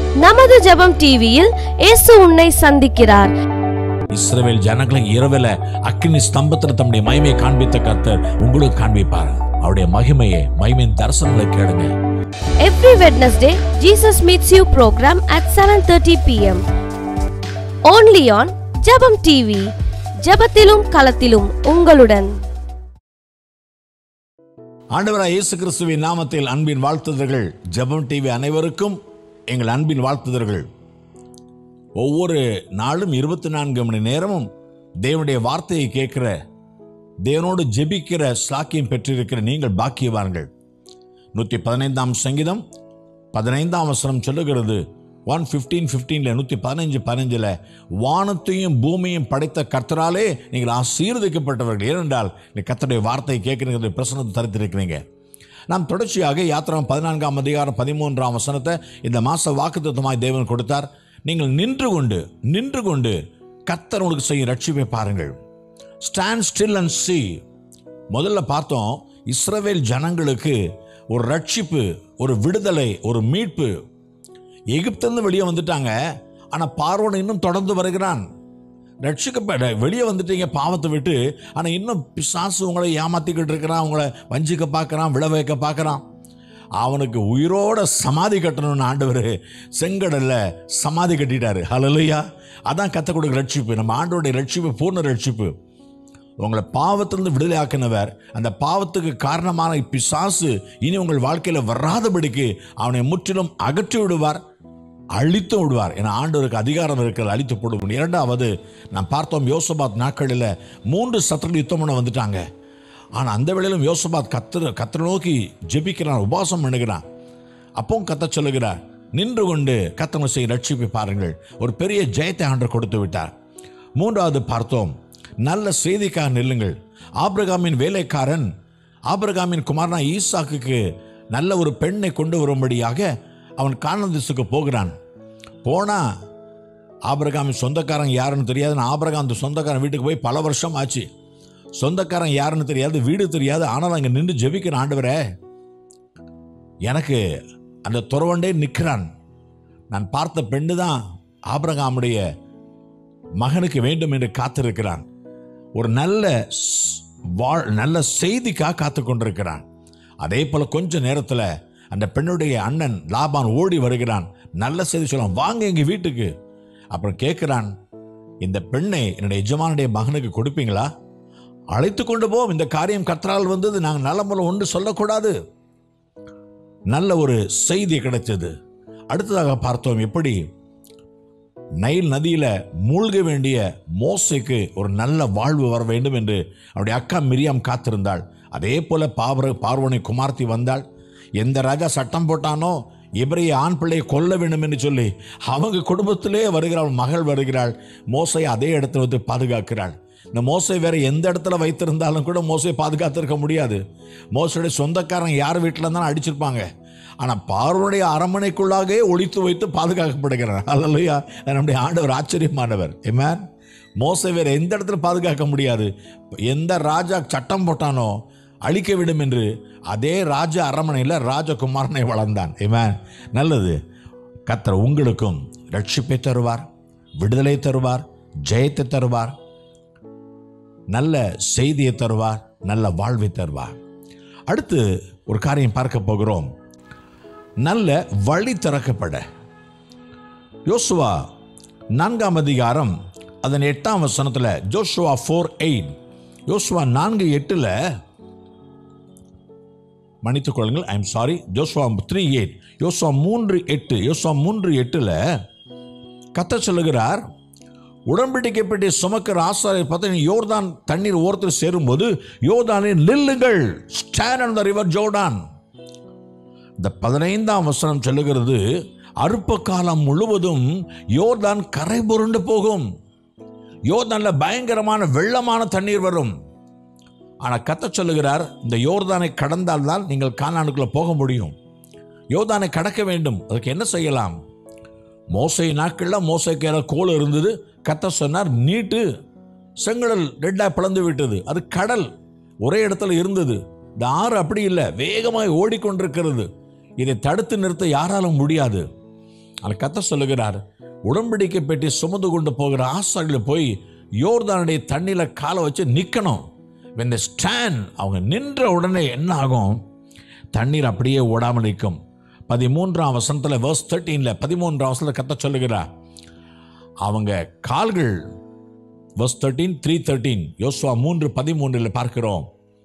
நமது ஜெபம் டிவியில் இயேசு உன்னை சந்திக்கிறார் இஸ்ரவேல் ஜனங்களை இரவில அக்கினி ஸ்தம்பத்தில் தம்முடைய மகிமையை காண்பித்த கர்த்தர் உங்களுக்கு காண்பிப்பார் அவருடைய மகிமையை மகிமையின் தரிசனங்களை கேளுங்க Every Wednesday, Jesus meets you program at 7:30 p.m. Only on ஜெபம் டிவி ஜெபத்திலும் களத்திலும் உங்களுடன் ஆண்டவராய் இயேசு கிறிஸ்துவின் நாமத்தில் அன்பின் வாழ்த்துதல்கள் ஜெபம் டிவி அனைவருக்கும் எங்கள் அன்பின் வாழ்த்துதல்கள் ஒவ்வொரு நாளும் இருபத்தி நான்கு மணி நேரமும் தேவனுடைய வார்த்தையை கேட்கிற தேவனோடு ஜெபிக்கிற ஸ்லாக்கியம் பெற்றிருக்கிற நீங்கள் பாக்கியவான்கள் நூற்றி பதினைந்தாம் சங்கீதம் பதினைந்தாம் வசனம் சொல்லுகிறது ஒன் ஃபிஃப்டீன் ஃபிஃப்டீனில் நூற்றி பதினஞ்சு பதினஞ்சில் வானத்தையும் பூமியும் படைத்த கர்த்தராலே நீங்கள் ஆசீர்வதிக்கப்பட்டவர்கள் ஏனென்றால் நீ கர்த்தருடைய வார்த்தையை கேட்குறது பிரசனத்தை தரித்திருக்கிறீங்க நாம் தொடர்ச்சியாக யாத்திரம் பதினான்காம் அதிகாரம் பதிமூன்றாம் வசனத்தை இந்த மாத வாக்குத்தத்தமாய் தேவன் கொடுத்தார் நீங்கள் நின்று கொண்டு நின்று கொண்டு கர்த்தர் உங்களுக்கு செய்யும் ரட்சிப்பை பாருங்கள் ஸ்டாண்ட் ஸ்டில் அண்ட் see முதல்ல பார்த்தோம் இஸ்ரவேல் ஜனங்களுக்கு ஒரு ரட்சிப்பு ஒரு விடுதலை ஒரு மீட்பு எகிப்திலிருந்து வெளியே வந்துட்டாங்க ஆனால் பார்வோன் இன்னும் தொடர்ந்து வருகிறான் ரட்சிக்கப்பட வெளியே வந்துட்டீங்க பாவத்தை விட்டு ஆனால் இன்னும் பிசாசு உங்களை ஏமாத்திக்கிட்டு இருக்கிறான் உங்களை வஞ்சிக்க பார்க்குறான் விழ வைக்க பார்க்குறான் அவனுக்கு உயிரோட சமாதி கட்டணும்னு ஆண்டவர் செங்கடல்ல சமாதி கட்டிட்டாரு ஹalleluya அதான் கத்த கொடுக்குற ரட்சிப்பு நம்ம ஆண்டோடைய ரட்சிப்பு பூர்ண ரட்சிப்பு உங்களை பாவத்திலிருந்து விடுதலையாக்கினவர் அந்த பாவத்துக்கு காரணமான பிசாசு இனி உங்கள் வாழ்க்கையில் வராதபடிக்கு அவனை முற்றிலும் அகற்றி விடுவார் அழித்து விடுவார் என ஆண்டவருக்கு அதிகாரம் இருக்கிறது அழித்து போடுவோம் இரண்டாவது நாம் பார்த்தோம் யோசபாத் நாட்களில் மூன்று சத்துரு யுத்தம் பண்ண வந்துட்டாங்க ஆனால் அந்த வேளையிலும் யோசபாத் கத்திர கத்திர நோக்கி ஜெபிக்கிறான் உபாசம் பண்ணுகிறான் அப்பவும் கத்த சொல்லுகிறார் நின்று கொண்டு கத்தனை செய்ய ரட்சிப்பை பாருங்கள் ஒரு பெரிய ஜெயத்தை ஆண்டர் கொடுத்து விட்டார் மூன்றாவது பார்த்தோம் நல்ல செய்திக்காக நில்லுங்கள் ஆபிரகாமின் வேலைக்காரன் ஆபிரகாமின் குமாரனா ஈசாக்குக்கு நல்ல ஒரு பெண்ணை கொண்டு வரும்படியாக அவன் கானந்தசுக்கு போகிறான் போனா ஆபிரகாமின் சொந்தக்காரன் யாருன்னு தெரியாது நான் ஆபிரகாம் அந்த சொந்தக்காரன் வீட்டுக்கு போய் பல வருஷம் ஆச்சு சொந்தக்காரன் யாருன்னு தெரியாது வீடு தெரியாது ஆனால் அங்கே நின்று ஜெபிக்கிற ஆண்டவரே எனக்கு அந்த துறவண்டே நிற்கிறான் நான் பார்த்த பெண்ணு தான் ஆபிரகாமுடைய மகனுக்கு வேண்டும் என்று காத்திருக்கிறான் ஒரு நல்ல ஸ்- வாழ் நல்ல செய்திக்காக காத்து கொண்டிருக்கிறான் அதே போல கொஞ்ச நேரத்தில் அந்த பெண்ணுடைய அண்ணன் லாபான் ஓடி வருகிறான் நல்ல செய்தி சொல்லுவான் வாங்க எங்க வீட்டுக்கு அப்புறம் கேட்கிறான் இந்த பெண்ணை என்னுடைய எஜமானுடைய மகனுக்கு கொடுப்பீங்களா அழைத்து கொண்டு போவோம் இந்த காரியம் கர்த்தரால் வந்தது நாங்கள் நல்ல முறை ஒன்று சொல்லக்கூடாது நல்ல ஒரு செய்தி கிடைச்சது அடுத்ததாக பார்த்தோம் எப்படி நைல் நதியில மூழ்க வேண்டிய மோசைக்கு ஒரு நல்ல வாழ்வு வர வேண்டும் என்று அவருடைய அக்கா மிரியாம் காத்திருந்தாள் அதே போல பாவர பார்வனை குமார்த்தி வந்தாள் எந்த ராஜா சட்டம் போட்டானோ இவரைய ஆண் பிள்ளையை கொல்ல வேண்டும் என்று சொல்லி அவங்க குடும்பத்திலே வருகிறாள் மகள் வருகிறாள் மோசை அதே இடத்துல வந்து பாதுகாக்கிறாள் இந்த மோசை வேற எந்த இடத்துல வைத்திருந்தாலும் கூட மோசை பாதுகாத்திருக்க முடியாது மோசையுடைய சொந்தக்காரன் யார் வீட்டில் இருந்தாலும் அடிச்சிருப்பாங்க ஆனால் பார்வனுடைய அரண்மனைக்குள்ளாகவே ஒழித்து வைத்து பாதுகாக்கப்படுகிறார் அல்லையா நம்முடைய ஆண்டவர் ஆச்சரியமானவர் ஏமேன் மோசை வேற எந்த இடத்துல பாதுகாக்க முடியாது எந்த ராஜா சட்டம் போட்டானோ அழிக்க விடும் என்று அதே ராஜ அரண்மனையில் ராஜகுமாரனை வளர்ந்தான் ஏமேன் நல்லது கத்தர் உங்களுக்கும் ரட்சிப்பை தருவார் விடுதலை தருவார் ஜெயத்தை தருவார் நல்ல செய்தியை தருவார் நல்ல வாழ்வை தருவார் அடுத்து ஒரு காரியம் பார்க்க போகிறோம் நல்ல வழி திறக்கப்பட யோசுவா நான்காம் அதிகாரம் அதன் எட்டாம் வசனத்தில் ஜோஷுவா ஃபோர் எயிட் யோசுவா நான்கு எட்டில் மன்னித்துக் கொள்ளுங்கள் I am sorry Joshua three eight யோசுவா மூன்று எட்டு யோசுவா மூன்று எட்டில் கத்த சொல்லுகிறார் உடன்படிக்கை பெட்டி சுமக்கிற ஆசாரியர் பார்த்து யோர்தான் தண்ணீர் ஓரத்தில் சேரும்போது யோர்தானில் நில்லுங்கள் stand on the river Jordan இந்த பதினைந்தாம் வசனம் சொல்லுகிறது அற்ப காலம் முழுவதும் யோர்தான் கரை புரண்டு போகும் யோர்தான்ல பயங்கரமான வெள்ளமான தண்ணீர் வரும் ஆனால் கத்த சொல்லுகிறார் இந்த யோர்தானை கடந்தால் தான் நீங்கள் கானானுக்குள்ள போக முடியும் யோர்தானை கடக்க வேண்டும் அதுக்கு என்ன செய்யலாம் மோசை நாட்களில் மோசைக்கு கோல் இருந்தது கத்த சொன்னார் நீட்டு செங்கடல் ரெண்டா பிளந்து விட்டது அது கடல் ஒரே இடத்துல இருந்தது இந்த ஆறு அப்படி இல்லை வேகமாய் ஓடிக்கொண்டிருக்கிறது இதை தடுத்து நிறுத்த யாராலும் முடியாது அந்த கத்த சொல்லுகிறார் உடன்படிக்கை பெட்டி சுமந்து கொண்டு போகிற ஆசாரியில் போய் யோர்தானுடைய தண்ணியில காலை வச்சு நிற்கணும் when they stand அவங்க நின்ற உடனே என்ன ஆகும் தண்ணீர் அப்படியே ஓடாமல் நிற்கும் பதிமூன்றாம் வசனத்தில் verse 13 பதிமூன்றாம் வசனத்தில் கத்த சொல்லுகிறார் அவங்க கால்கள் verse 13 த்ரீ தேர்ட்டீன் யோசுவா மூன்று பதிமூன்றில் பார்க்கிறோம்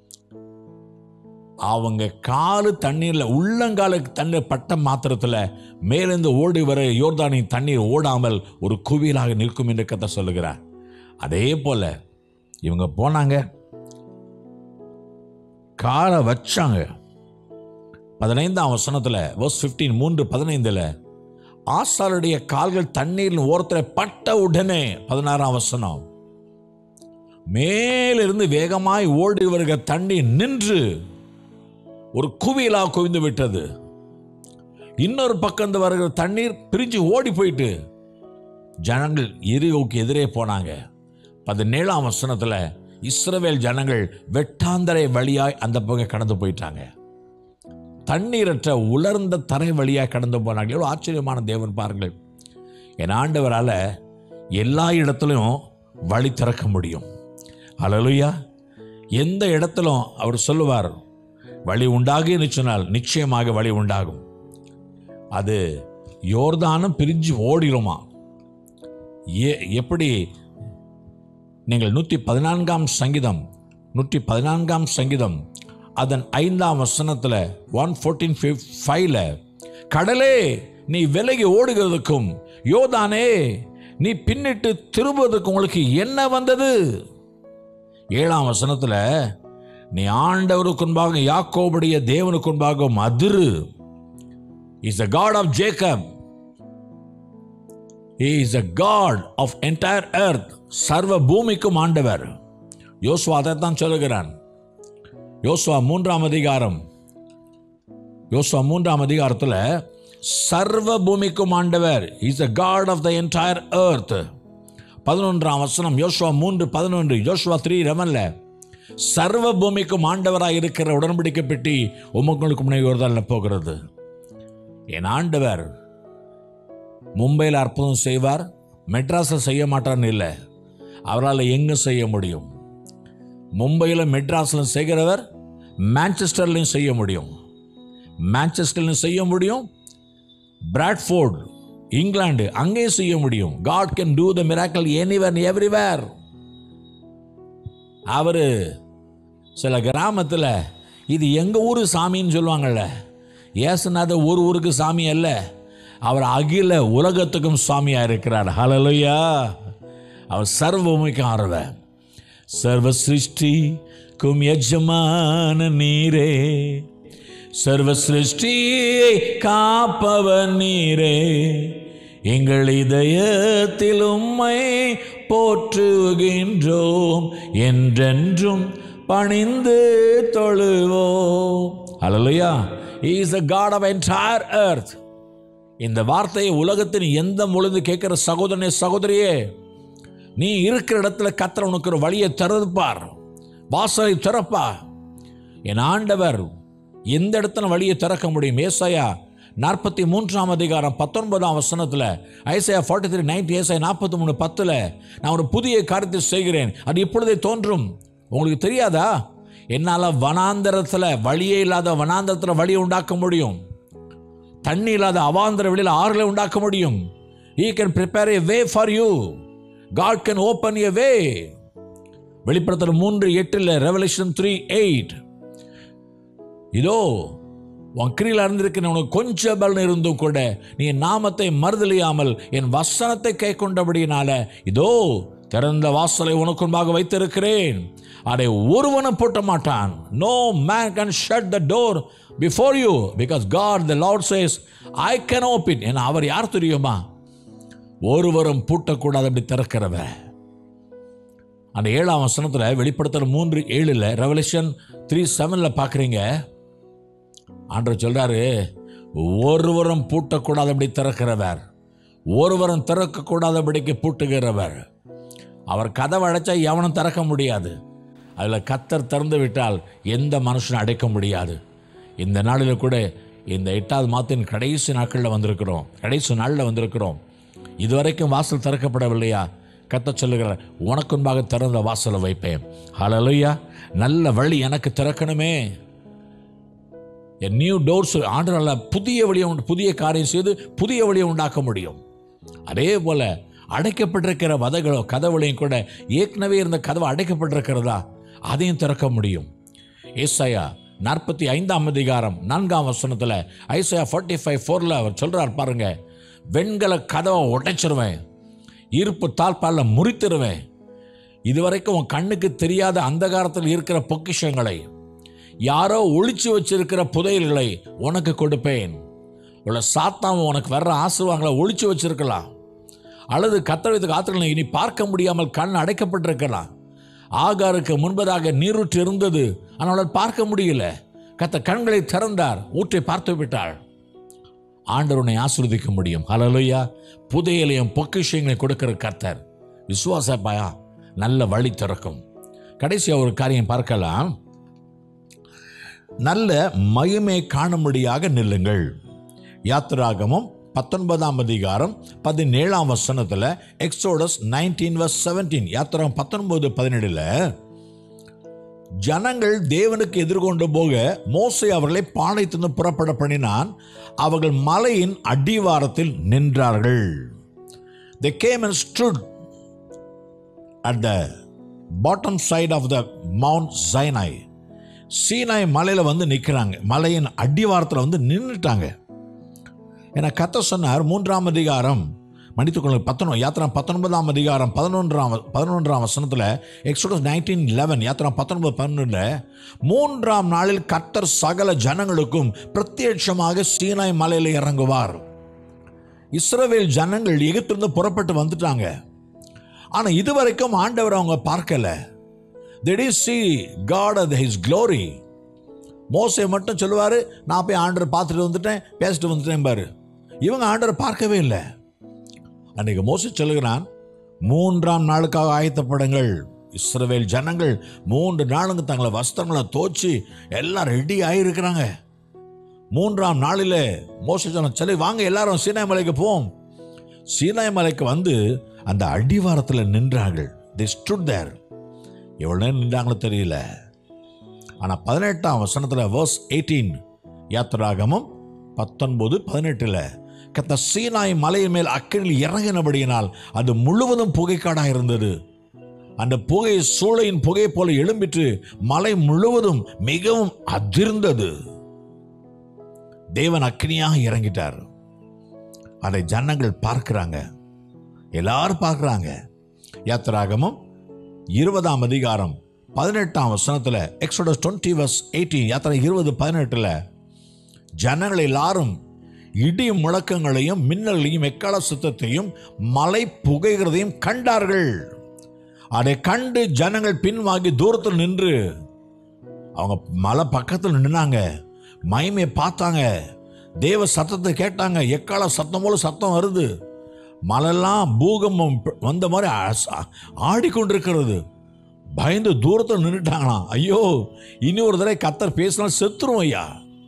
அவங்க காலு தண்ணீர்ல உள்ளங்காலுக்கு தண்ணீர் பட்ட மாத்திரத்தில் மேலிருந்து ஓடி வர யோர்தானின் தண்ணீர் ஓடாமல் ஒரு குவியலாக நிற்கும் என்று கத்த சொல்லுகிறார் அதே போல இவங்க போனாங்க காலை வச்சாங்க பதினைந்தாம் வசனத்தில் verse 15 மூன்று பதினைந்தில் ஆசாருடைய கால்கள் தண்ணீரின் ஓரத்தில் பட்ட உடனே பதினாறாம் வசனம் மேலிருந்து வேகமாய் ஓடி வருகிற தண்ணீர் நின்று ஒரு குவியலாக குவிந்து விட்டது இன்னொரு பக்கம் வருகிற தண்ணீர் பிரிஞ்சு ஓடி போயிட்டு ஜனங்கள் எரியோக்கு எதிரே போனாங்க பதினேழாம் வசனத்தில் இஸ்ரவேல் ஜனங்கள் வெட்டாந்தரை வழியாய் அந்த பக்கம் கடந்து போயிட்டாங்க தண்ணீரற்ற உலர்ந்த தரை வழியாக கடந்து போனாங்க எவ்வளோ ஆச்சரியமான தேவன் பாருங்கள் என் ஆண்டவரால் எல்லா இடத்துலையும் வழி திறக்க முடியும் அலலுயா எந்த இடத்திலும் அவர் சொல்லுவார் வழி உண்டாகுன்னு சொன்னால் நிச்சயமாக வழி உண்டாகும் அது யோர்தானும் பிரிஞ்சு ஓடிடுமா ஏ எப்படி நீங்கள் நூற்றி பதினான்காம் சங்கீதம் நூற்றி பதினான்காம் சங்கீதம் அதன் ஐந்தாம் வசனத்தில் ஒன் ஃபோர்டீன் ஃபைவ்ல கடலே நீ விலகி ஓடுகிறதுக்கும் யோதானே நீ பின்னிட்டு திரும்புவதற்கு உங்களுக்கு என்ன வந்தது ஏழாம் வசனத்தில் நீ ஆண்டவருக்கு முன்பாக யாக்கோபுடைய தேவனுக்கு முன்பாக அதிரு is the God of Jacob is a God of entire earth சர்வ பூமிக்கும் ஆண்டவர் யோசுவா அதைத்தான் சொல்லுகிறான் யோசுவா மூன்றாம் அதிகாரம் யோசுவா மூன்றாம் அதிகாரத்தில் சர்வ பூமிக்கும் ஆண்டவர் is a God of the entire earth பதினொன்றாம் வசனம் யோசுவா மூன்று பதினொன்று யோசுவா த்ரீ ரெவன்ல சர்வ பூமிக்கும் ஆண்டவராக இருக்கிற உடன்படிக்கை பெட்டி உமக்களுக்கு முன்னே யோர்தானில் போகிறது என் ஆண்டவர் மும்பையில் அற்புதம் செய்வார் மெட்ராஸில் செய்ய மாட்டார்னு இல்லை அவரால் எங்கே செய்ய முடியும் மும்பையில் மெட்ராஸில் செய்கிறவர் மான்செஸ்டர்லையும் செய்ய முடியும் மான்செஸ்டர்லையும் செய்ய முடியும் பிராட்ஃபோர்ட் இங்கிலாந்து அங்கேயும் செய்ய முடியும் God can do the miracle anywhere everywhere அவர் சில கிராமத்தில் இது எங்கள் ஊர் சாமின்னு சொல்லுவாங்கள்ல ஏசுநாத ஒரு ஊருக்கு சாமி அல்ல அவர் அகில உலகத்துக்கும் சாமியாக இருக்கிறார் ஹலலுயா அவர் சர்வமுக்கும் ஆர்வர் சர்வ சிருஷ்டி கும் எஜமான நீரே சர்வ சிருஷ்டியை காப்பவர் நீரே எங்கள் இதயத்தில் உம்மை போற்றுகின்றோம் என்றென்றும் பணிந்து தொழுவோம் ஹalleluya he is the god of entire earth இந்த வார்த்தையை உலகத்தின் எந்த பொழுது கேட்கிற சகோதரனே சகோதரியே நீ இருக்கிற இடத்துல கத்தர் உனக்கு ஒரு வழியை திறப்பார் வாசலை திறப்பா என் ஆண்டவர் எந்த இடத்துல வழியை திறக்க முடியும் ஏசாயா நாற்பத்தி மூன்றாம் அதிகாரம் பத்தொன்பதாம் வசனத்தில் ஐசையா ஃபார்ட்டி த்ரீ நைன்டி ஏசாயா நாற்பத்தி மூணு பத்தில் நான் ஒரு புதிய காரியத்தை செய்கிறேன் அது இப்பொழுதே தோன்றும் உங்களுக்கு தெரியாதா என்னால் வனாந்தரத்தில் வழியே இல்லாத வனாந்தரத்தில் வழியை உண்டாக்க முடியும் தண்ணி இல்லாத அவாந்தர வெளியில் ஆறுகளை உண்டாக்க முடியும் he can prepare a way for you God can open a way வெளிப்படுத்தல் மூன்று எட்டில் ரெவலேஷன் த்ரீ எயிட் இதோ உன் கிரியில் அறிந்திருக்கிற உனக்கு கொஞ்சம் பலன் இருந்தும் கூட நீ என் நாமத்தை மறுதலியாமல் என் வசனத்தை கை கொண்டபடியினால இதோ திறந்த வாசலை உனக்கு முன்பாக வைத்திருக்கிறேன் அதை ஒருவனும் பூட்ட மாட்டான் no man can shut the door before you because God the Lord says I can open என அவர் யார் தெரியுமா ஒருவரும் பூட்டக்கூடாது அப்படி திறக்கிறவர் அந்த ஏழாம் வசனத்தில் வெளிப்படுத்தல் மூன்று ஏழில் ரெவலேஷன் த்ரீ செவனில் பார்க்குறீங்க ஆண்டவர் சொல்றாரு ஒருவரும் பூட்டக்கூடாதபடி திறக்கிறவர் ஒருவரும் திறக்கக்கூடாதபடிக்கு பூட்டுகிறவர் அவர் கதவை அடைச்சா எவனும் திறக்க முடியாது அதில் கத்தர் திறந்து விட்டால் எந்த மனுஷனும் அடைக்க முடியாது இந்த நாளில் கூட இந்த எட்டாவது மாதத்தின் கடைசி நாட்களில் வந்திருக்கிறோம் கடைசி நாளில் வந்திருக்கிறோம் இதுவரைக்கும் வாசல் திறக்கப்படவில்லையா கத்த சொல்லுகிறார் உனக்கு முன்பாக திறந்த வாசலை வைப்பேன் ஹalleluya நல்ல வழி எனக்கு திறக்கணுமே என் நியூ டோர்ஸ் ஆண்டரால் புதிய வழியை உண்டு- புதிய காரியம் செய்து புதிய வழியை உண்டாக்க முடியும் அதே போல அடைக்கப்பட்டிருக்கிற வதைகளோ கதவுளையும் கூட ஏற்கனவே இருந்த கதவு அடைக்கப்பட்டிருக்கிறதா அதையும் திறக்க முடியும் ஏசாயா நாற்பத்தி ஐந்தாம் அதிகாரம் நான்காம் வசனத்தில் ஐசாயா ஃபார்ட்டி ஃபைவ் ஃபோரில் அவர் சொல்கிறார் பாருங்க வெண்கல கதவை உடைச்சிருவேன் இருப்பு தாழ்பாலில் முறித்திருவேன் இதுவரைக்கும் உன் கண்ணுக்கு தெரியாத அந்தகாரத்தில் இருக்கிற பொக்கிஷங்களை யாரோ ஒளிச்சு வச்சிருக்கிற புதையல்களை உனக்கு கொடுப்பேன் உள்ள சாத்தாம உனக்கு வர்ற ஆசீர்வாதங்களை ஒளிச்சு வச்சிருக்கலாம் அல்லது கத்தரித்து காத்திரங்களை இனி பார்க்க முடியாமல் கண் அடைக்கப்பட்டிருக்கலாம் ஆகாருக்கு முன்பதாக நீரூற்று இருந்தது ஆனால் பார்க்க முடியல கத்த கண்களை திறந்தார் ஊற்றை பார்த்து விட்டாள் ஆண்டவர் உன்னை ஆசீர்வதிக்க முடியும் ஹalleluya புதையலையும் பொக்கிஷங்களையும் கொடுக்கிற கர்த்தர் விசுவாசப்பாயா நல்ல வழி திறக்கும் கடைசியா ஒரு காரியம் பார்க்கலாம் நல்ல மகிமை காணும்படியாக நில்லுங்கள் யாத்திராகமும் பத்தொன்பதாம் அதிகாரம் பதினேழாம் வசனத்தில் எக்ஸோடஸ் நைன்டீன் வர்ஸ் செவன்டீன் யாத்திராகம் பத்தொன்பது பதினேழுல ஜனங்கள் தேவனுக்கு எதிர்கொண்டு போக மோசே அவர்களை பாளையத்திலிருந்து புறப்பட பண்ணினான் அவர்கள் மலையின் அடிவாரத்தில் நின்றார்கள் they came and stood at the bottom side of the mount sinai Sinai மலையில் வந்து நிற்கிறாங்க மலையின் அடிவாரத்தில் வந்து நின்றுட்டாங்க ஏன்னா கத்த சொன்னார் மூன்றாம் அதிகாரம் மன்னித்துக்கொள்ளுங்க பத்தொன்பது யாத்திரா பத்தொன்பதாம் அதிகாரம் பதினொன்றாம் பதினொன்றாம் வசனத்தில் எக்ஸோடஸ் நைன்டீன் லெவன் யாத்திரா பத்தொன்பது பன்னெண்டில் மூன்றாம் நாளில் கர்த்தர் சகல ஜனங்களுக்கும் பிரத்யட்சமாக சீனாய் மலையில் இறங்குவார் இஸ்ரவேல் ஜனங்கள் எகிப்திலிருந்து புறப்பட்டு வந்துட்டாங்க ஆனால் இதுவரைக்கும் ஆண்டவர் அவங்க பார்க்கல they did see God of his glory மோசே மட்டும் சொல்லுவார் நான் போய் ஆண்டரை பார்த்துட்டு வந்துட்டேன் பேசிட்டு வந்துட்டேன் பாரு இவங்க ஆண்டரை பார்க்கவே இல்லை அன்னைக்கு மோசே சொல்லுகிறான் மூன்றாம் நாளுக்காக ஆயத்தப்படுங்கள் இஸ்ரவேல் ஜனங்கள் மூன்று நாளுங்க தங்களை வஸ்திரங்களை தோச்சி எல்லாம் ரெடி ஆகியிருக்கிறாங்க மூன்றாம் நாளில் மோசே சொன்ன சரி வாங்க எல்லாரும் சீனாய் மலைக்கு போவோம் சீனாய் மலைக்கு வந்து அந்த அடிவாரத்தில் நின்றார்கள் தி ஸ்டுட் தேர் எவ்வளோ நேரம் நின்றாங்களோ தெரியல ஆனால் பதினெட்டாம் வசனத்தில் வேர்ஸ் எயிட்டீன் யாத்திராகமும் பத்தொன்பது பதினெட்டில் கத்த சீனாய் மலையின் மேல் அக்கினில் இறங்கினபடியினால் அது முழுவதும் புகைக்காடாக இருந்தது அந்த புகை சூளையின் புகை போல எழும்பிற்று மலை முழுவதும் மிகவும் அதிர்ந்தது தேவன் அக்கினியாக இறங்கிட்டார் அதை ஜனங்கள் பார்க்கிறாங்க எல்லாரும் பார்க்குறாங்க யாத்திராகமும் இருபதாம் அதிகாரம் பதினெட்டாம் வசனத்தில் எக்ஸோடஸ் டுவெண்ட்டி வர்ஸ் எயிட்டீன் யாத்திரை இருபது பதினெட்டில் ஜனங்கள் எல்லாரும் இடி முழக்கங்களையும் மின்னலையும் எக்கால சுத்தத்தையும் மலை புகைகிறதையும் கண்டார்கள் அதை கண்டு ஜனங்கள் பின்வாங்கி தூரத்தில் நின்று அவங்க மலை பக்கத்தில் நின்னாங்க மகிமையை பார்த்தாங்க தேவ சத்தத்தை கேட்டாங்க எக்கால சத்தம் போல சத்தம் வருது மலையெல்லாம் பூகம்பம் வந்த மாதிரி அச- ஆடிக்கொண்டிருக்கிறது பயந்து தூரத்தில் நின்றுட்டாங்களாம் ஐயோ இனி ஒரு தடவை கத்தர் பேசினால் செத்துரும் ஐயா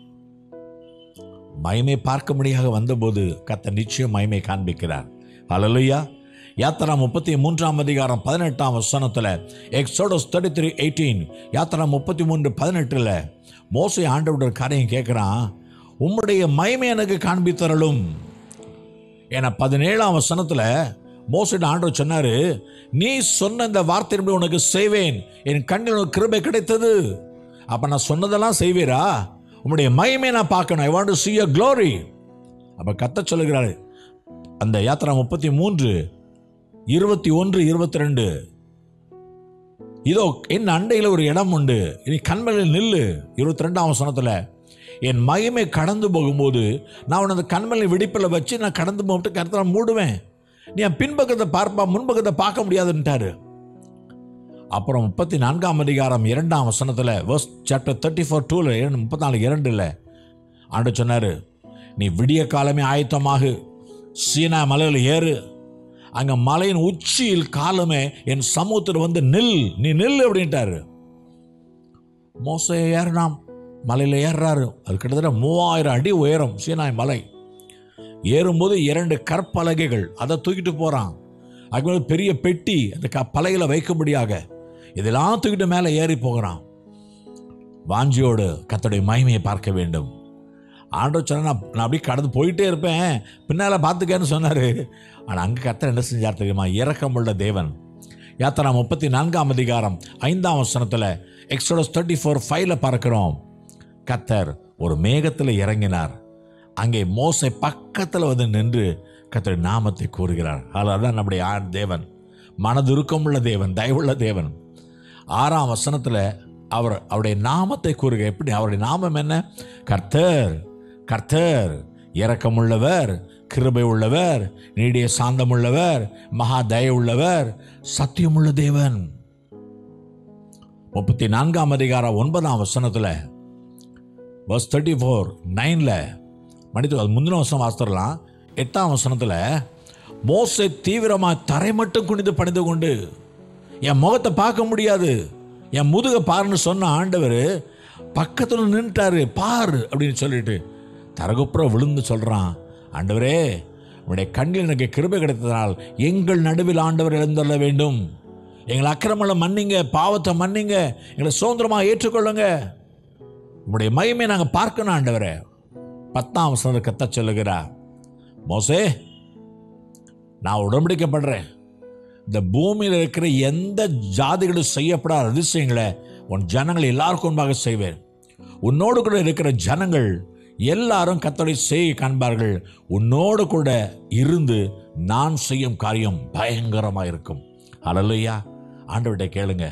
மகிமை பார்க்க முடியாக வந்தபோது கத்தர் நிச்சயம் மகிமை காண்பிக்கிறார் ஹalleluya யாத்திரா முப்பத்தி மூன்றாம் அதிகாரம் பதினெட்டாம் வசனத்தில் எக்ஸோடஸ் தேர்ட்டி த்ரீ எயிட்டீன் யாத்திரா முப்பத்தி மூன்று பதினெட்டில் மோசை ஆண்டவுடைய காரியம் கேட்குறான் உம்முடைய மகிமை எனக்கு காண்பித்தரலும் என பதினேழாம் வசனத்தில் மோசிட ஆண்டவர் சொன்னாரு நீ சொன்ன இந்த வார்த்தையின்படி உனக்கு செய்வேன் என் கண்ணில் உனக்கு கிருபை கிடைத்தது அப்ப நான் சொன்னதெல்லாம் செய்வீரா உம்முடைய மகிமை நான் பார்க்கணும் I want to see your glory அப்ப கத்த சொல்லுகிறாரு அந்த யாத்திரா முப்பத்தி மூன்று இருபத்தி ஒன்று இருபத்தி ரெண்டு இதோ என் அண்டையில் ஒரு இடம் உண்டு இனி கண்மலையில் நில்லு இருபத்தி ரெண்டாம் வசனத்தில் என் மகிமை கடந்து போகும்போது நான் உனது கண்மலை வெடிப்பில் வச்சு நான் கடந்து போட்டு கருத்தில் மூடுவேன் நீ என் பின்பக்கத்தை பார்ப்பா முன்பக்கத்தை பார்க்க முடியாதுன்ட்டாரு அப்புறம் முப்பத்தி நான்காம் அதிகாரம் இரண்டாம் வசனத்தில் வேர்ஸ் சாப்டர் தேர்ட்டி ஃபோர் டூவில் முப்பத்தி நாலு இரண்டில் ஆண்டு சொன்னார் நீ விடிய காலமே ஆயத்தமாக சீனா மலையில் ஏறு அங்கே மலையின் உச்சியில் காலமே என் சமூகத்தில் வந்து நில் நீ நில் அப்படின்ட்டாரு மோச ஏறினாம் மலையில் ஏறுறாரு அது கிட்டத்தட்ட மூவாயிரம் அடி உயரம் சீனாய் மலை ஏறும்போது இரண்டு கற்பலகைகள் அதை தூக்கிட்டு போகிறான் அதுக்கு பெரிய பெட்டி அந்த க பலகையில் வைக்கும்படியாக இதெல்லாம் தூக்கிட்டு மேலே ஏறி போகிறான் வாஞ்சியோடு கத்தோடைய மகிமையை பார்க்க வேண்டும் ஆண்டவர் சொன்னா நான் நான் அப்படியே கடந்து போயிட்டே இருப்பேன் பின்னால் பார்த்துக்கன்னு சொன்னார் ஆனால் அங்கே கத்தர் என்ன செஞ்சார் தெரியுமா இரக்கமுள்ள தேவன் யாத்திரா முப்பத்தி நான்காம் அதிகாரம் ஐந்தாம் வசனத்தில் எக்ஸோடஸ் தேர்ட்டி ஃபோர் ஃபைவ்ல பார்க்கிறோம் கத்தர் ஒரு மேகத்தில் இறங்கினார் அங்கே மோசை பக்கத்தில் வந்து நின்று கத்தர் நாமத்தை கூறுகிறார் அதான் நம்முடைய ஆண் தேவன் மனதுருக்கமுள்ள தேவன் தயவுள்ள தேவன் ஆறாம் வசனத்தில் அவர் அவருடைய நாமத்தை கூறுக எப்படி அவருடைய நாமம் என்ன கர்த்தர் கர்த்தர் இரக்கமுள்ளவர் கிருபை உள்ளவர் நீடிய சாந்தமுள்ளவர் மகா தயவுள்ளவர் சத்தியமுள்ள தேவன் முப்பத்தி நான்காம் அதிகாரம் ஒன்பதாம் வசனத்தில் பஸ் தேர்ட்டி ஃபோர் நைனில் மனித அது முந்தின வசனம் வாசித்துடலாம் எட்டாம் வசனத்தில் மோசை தீவிரமாக தரை மட்டும் குனிந்து பணிந்து கொண்டு என் முகத்தை பார்க்க முடியாது என் முதுக பாருன்னு சொன்ன ஆண்டவர் பக்கத்தில் நின்றுட்டாரு பார் அப்படின்னு சொல்லிட்டு தரகுப்புறம் விழுந்து சொல்கிறான் ஆண்டவரே உன்னுடைய கண்ணில் எனக்கு கிருபை கிடைத்ததால் எங்கள் நடுவில் ஆண்டவர் எழுந்தள்ள வேண்டும் எங்களை அக்கிரமங்களை மன்னிங்க பாவத்தை மன்னிங்க எங்களை சுதந்திரமாக ஏற்றுக்கொள்ளுங்க உங்களுடைய மகிமை நாங்கள் பார்க்கணும் ஆண்டவரே பத்தாம் வசனத்தை கத்த சொல்லுகிறா மோசே நான் உடன்படிக்கப்படுறேன் இந்த பூமியில் இருக்கிற எந்த ஜாதிகளும் செய்யப்படாத அதிசயங்களை உன் ஜனங்கள் எல்லாருக்கும் முன்பாக செய்வேன் உன்னோடு கூட இருக்கிற ஜனங்கள் எல்லாரும் கத்தோடைய செய்ய காண்பார்கள் உன்னோடு கூட இருந்து நான் செய்யும் காரியம் பயங்கரமாக இருக்கும் அலலுயா ஆண்டவர்கிட்ட கேளுங்க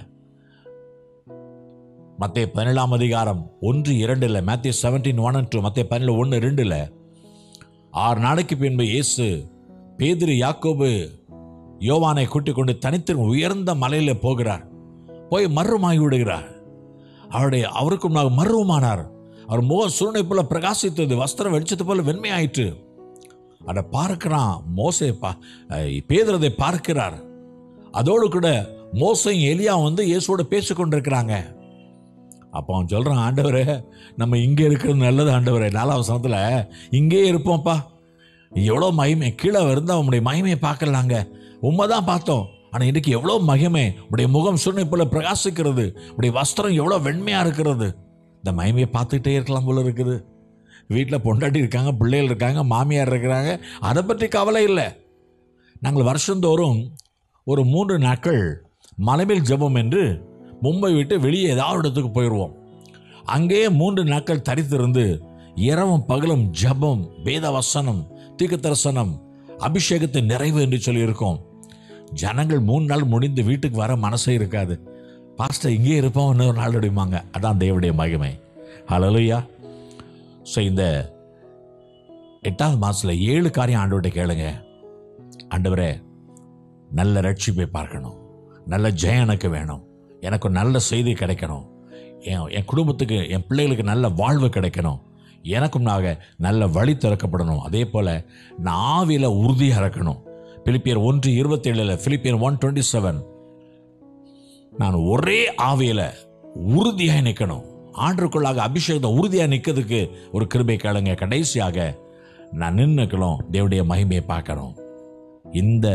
மத்திய பதினேழாம் அதிகாரம் ஒன்று இரண்டில் Matthew seventeen one and two மத்திய பதினேழு ஒன்று ரெண்டில் ஆறு நாளைக்கு பின்பு இயேசு பேதிரு யாக்கோபு யோவானை கூட்டிக் கொண்டு தனித்து உயர்ந்த மலையில் போகிறார் போய் மர்வமாகி விடுகிறார் அவருடைய அவருக்கு முன்னாக மர்வமானார் அவர் முகம் சூழ்நிலை போல பிரகாசித்தது வஸ்திரம் வெளிச்சது போல வெண்மையாயிற்று அதை பார்க்கிறான் மோசை பா பேதுரதை பார்க்கிறார் அதோடு கூட மோசையும் எலியா வந்து இயேசுவோட பேசிக்கொண்டிருக்கிறாங்க அப்போ அவன் சொல்கிறான் ஆண்டவரே நம்ம இங்கே இருக்கிறது நல்லது ஆண்டவரே நாலாம் வசனத்தில் இங்கேயே இருப்போம்ப்பா எவ்வளோ மகிமை கீழே இருந்தால் உங்களுடைய மகிமையை பார்க்கலாங்க உண்மை தான் பார்த்தோம் ஆனால் இன்றைக்கி எவ்வளோ மகிமை உடைய முகம் சுண்ணை போல பிரகாசிக்கிறது உடைய வஸ்திரம் எவ்வளோ வெண்மையாக இருக்கிறது இந்த மகிமையை பார்த்துக்கிட்டே இருக்கலாம் போல இருக்குது வீட்டில் பொண்டாட்டி இருக்காங்க பிள்ளைகள் இருக்காங்க மாமியார் இருக்கிறாங்க அதை பற்றி கவலை இல்லை நாங்கள் வருஷந்தோறும் ஒரு மூன்று நாட்கள் மலைமேல் ஜெபம் என்று மும்பை விட்டு வெளியே ஏதாவது இடத்துக்கு போயிடுவோம் அங்கேயே மூன்று நாட்கள் தரித்திருந்து இரவும் பகலும் ஜபம் வேத வசனம் தீர்க்க தரிசனம் அபிஷேகத்தை நிறைவு என்று சொல்லியிருக்கோம் ஜனங்கள் மூணு நாள் முடிந்து வீட்டுக்கு வர மனசே இருக்காது பாஸ்டர் இங்கே இருப்போம் இன்னொரு நாள் அடிப்பாங்க அதான் தேவடைய மகிமை ஹலலுயா ஸோ இந்த எட்டாவது மாதத்தில் ஏழு காரியம் ஆண்டவர்கிட்ட கேளுங்க ஆண்டவரே நல்ல ரட்சிப்பை பார்க்கணும் நல்ல ஜெயம் எனக்கு வேணும் எனக்கு ஒரு நல்ல செய்தி கிடைக்கணும் என் என் குடும்பத்துக்கு என் பிள்ளைகளுக்கு நல்ல வாழ்வு கிடைக்கணும் எனக்கும் நாக நல்ல வழி திறக்கப்படணும் அதே போல் நான் ஆவியில் உறுதியாக இருக்கணும் பிலிப்பியர் ஒன்று இருபத்தி ஏழில் பிலிப்பியர் ஒன் டுவெண்ட்டி செவன் நான் ஒரே ஆவியில் உறுதியாக நிற்கணும் ஆண்டுக்குள்ளாக அபிஷேகத்தை உறுதியாக நிற்கிறதுக்கு ஒரு கிருபை கேளுங்க கடைசியாக நான் நின்றுக்கணும் தேவடைய மகிமையை பார்க்கணும் இந்த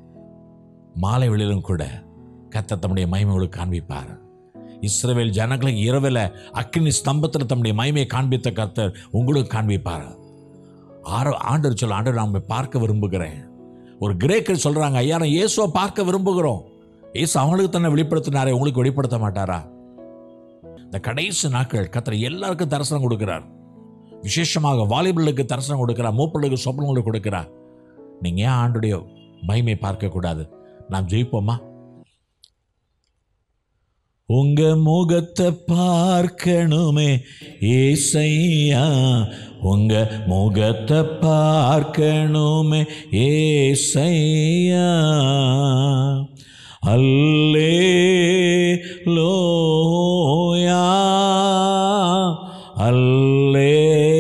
மாலை வெளியிலும் கூட கத்த தம்முடைய மகிமைகளுக்கு காண்பிப்பார் இஸ்ரவேல் ஜனங்களுக்கு இரவில் அக்கினி ஸ்தம்பத்தில் தம்முடைய மகிமையை காண்பித்த கர்த்தர் உங்களுக்கு காண்பிப்பார் ஆரோ ஆண்டர் சொல்ல ஆண்டர் நான் பார்க்க விரும்புகிறேன் ஒரு கிரேக்கர் சொல்றாங்க ஐயா நான் இயேசுவை பார்க்க விரும்புகிறோம் இயேசு அவங்களுக்கு தன்னை வெளிப்படுத்தினாரே உங்களுக்கு வெளிப்படுத்த மாட்டாரா இந்த கடைசி நாட்கள் கத்தர் எல்லாருக்கும் தரிசனம் கொடுக்கிறார் விசேஷமாக வாலிபர்களுக்கு தரிசனம் கொடுக்கிறார் மூப்பர்களுக்கு சொப்பனங்களுக்கு கொடுக்கிறார் நீங்க ஏன் ஆண்டுடைய மகிமை பார்க்க கூடாது நாம் ஜெயிப்போமா உங்க முகத்தை பார்க்கணுமே ஏசையா உங்க முகத்தை பார்க்கணுமே ஏசையா அல்லே லோயா அல்லே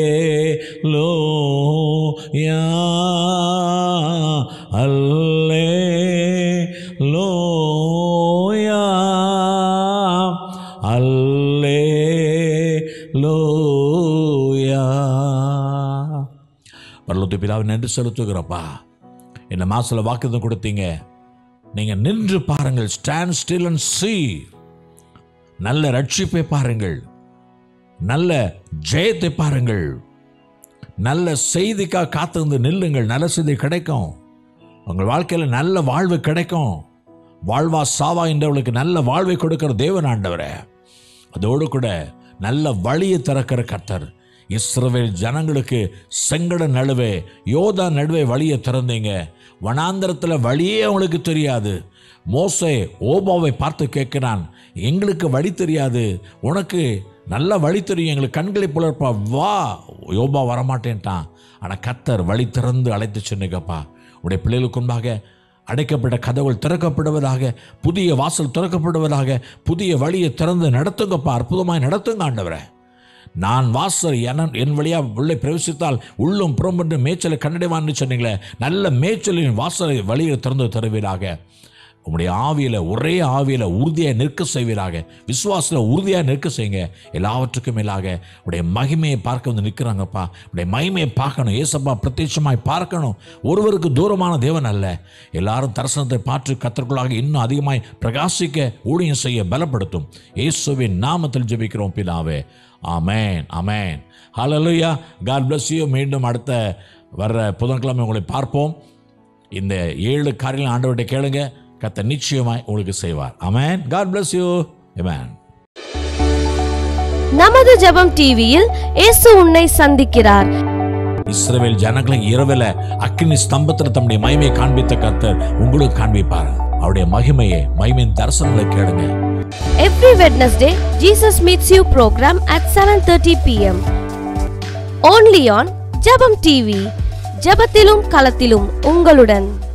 லோயா அல்லே லோயா அல்லே லோ பரலோத்து பிதாவை நன்றி செலுத்துகிறப்பா இந்த மாசத்துல வாக்குத்தம் கொடுத்தீங்க நீங்க நின்று பாருங்கள் ஸ்டாண்ட் ஸ்டில் அண்ட் see நல்ல ரட்சிப்பை பாருங்கள் நல்ல ஜெயத்தை பாருங்கள் நல்ல செய்திக்காக காத்திருந்து நில்லுங்கள் நல்ல செய்தி கிடைக்கும் உங்கள் வாழ்க்கையில் நல்ல வாழ்வு கிடைக்கும் வாழ்வா சாவா என்றவளுக்கு நல்ல வாழ்வை கொடுக்கிற தேவன் ஆண்டவரே அதோடு கூட நல்ல வழியை திறக்கிற கர்த்தர் இஸ்ரவேல் ஜனங்களுக்கு செங்கட நடுவே யோதா நடுவே வழியை திறந்தீங்க வனாந்தரத்தில் வழியே அவங்களுக்கு தெரியாது மோசே ஓபாவை பார்த்து கேட்கிறான் எங்களுக்கு வழி தெரியாது உனக்கு நல்ல வழி தெரியும் எங்களுக்கு கண்களை புலர்ப்பா வா யோபா வரமாட்டேன்ட்டான் ஆனால் கத்தர் வழி திறந்து அழைத்து சொன்னீங்கப்பா உடைய பிள்ளைகளுக்கு முன்பாக அடைக்கப்பட்ட கதவுகள் திறக்கப்படுவதாக புதிய வாசல் திறக்கப்படுவதாக புதிய வழியை திறந்து நடத்துங்கப்பா அற்புதமாய் நடத்துங்க ஆண்டவரே நான் வாசல் என என் வழியா உள்ளே பிரவேசித்தால் உள்ளும் புறம் என்று மேய்ச்சலை கண்டடைவான்னு சொன்னீங்களே நல்ல மேய்ச்சலின் வாசலை வழியை திறந்து தருவீராக உம்முடைய ஆவியில் ஒரே ஆவியில் உறுதியாக நிற்க செய்வீராக விசுவாசத்தில் உறுதியாக நிற்க செய்யுங்க எல்லாவற்றுக்கும் மேலாக உடைய மகிமையை பார்க்க வந்து நிற்கிறாங்கப்பா உடைய மகிமையை பார்க்கணும் ஏசப்பா பிரத்யட்சமாய் பார்க்கணும் ஒருவருக்கு தூரமான தேவன் அல்ல எல்லாரும் தரிசனத்தை பார்த்து கத்தற்குள்ளாக இன்னும் அதிகமாய் பிரகாசிக்க ஊழியம் செய்ய பலப்படுத்தும் இயேசுவின் நாமத்தில் ஜெபிக்கிறோம் பிதாவே ஆமேன் ஆமேன் ஹalleluya காட் bless you மீண்டும் அடுத்த வர்ற புதன்கிழமை உங்களை பார்ப்போம் இந்த ஏழு காரியங்கள் ஆண்டவர்கிட்ட கேளுங்க கத்த நிச்சயமாய் உங்களுக்கு செய்வார் amen God bless you amen நமது ஜெபம் டிவியில் இயேசு உன்னை சந்திக்கிறார் இஸ்ரவேல் ஜனங்களை இரவில அக்கினி ஸ்தம்பத்தில் தம்முடைய மகிமையை காண்பித்த கர்த்தர் உங்களுக்கு காண்பிப்பார் அவருடைய மகிமையை மகிமையின் தரிசனங்களை கேளுங்க Every Wednesday, Jesus Meets You program at 7:30 p.m. Only on Jabam TV. ஜெபத்திலும் களத்திலும் உங்களுடன்